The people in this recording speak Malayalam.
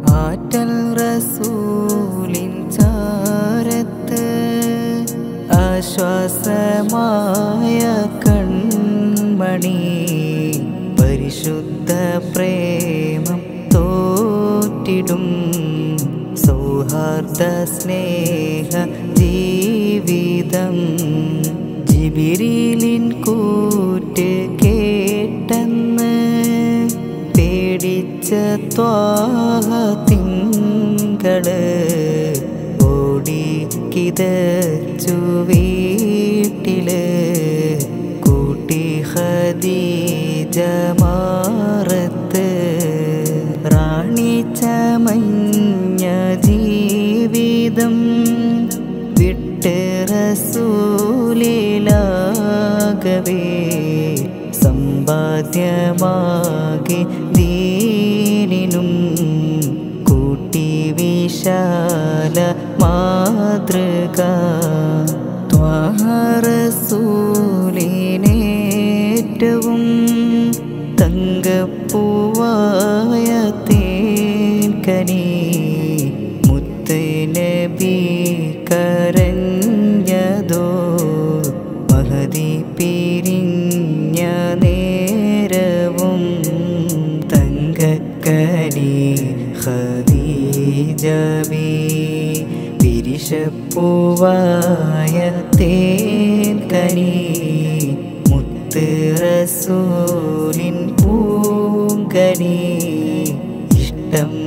ആറ്റൽ റസൂലിൻ ചാരത്ത് ആശ്വാസമായ കൺമണി പരിശുദ്ധ പ്രേമം തോറ്റിടും സൗഹാർദ്ദ സ്നേഹ ജീവിതം ജിബിരിലിൻ കൂറ്റ് കേട്ടെന്ന് പേടിച്ച ത്വാഹ തിങ്കള് ഓടി കിതച്ചു വീട്ടില് കൂട്ടി ഖദീജ മാറത്ത് റാണി ചമഞ്ഞ ജീവിതം വിട്ട് റസൂലിലാകവേ സമ്പാദ്യമാകെ ദീനിനും കൂട്ടി വിശാല മാതൃക ത്വാഹറസൂലിനേറ്റവും തങ്കപ്പൂവായ തേൻകനി മുത്ത് നബി കരഞ്ഞതോ മഹതി പിരിഞ്ഞ നേരവും തങ്കക്കനി ഖദീജബി പിരിശപ്പൂവായ തേൻകനി മുത്ത് റസൂലിൻ പൂങ്കനി ഇഷ്ടം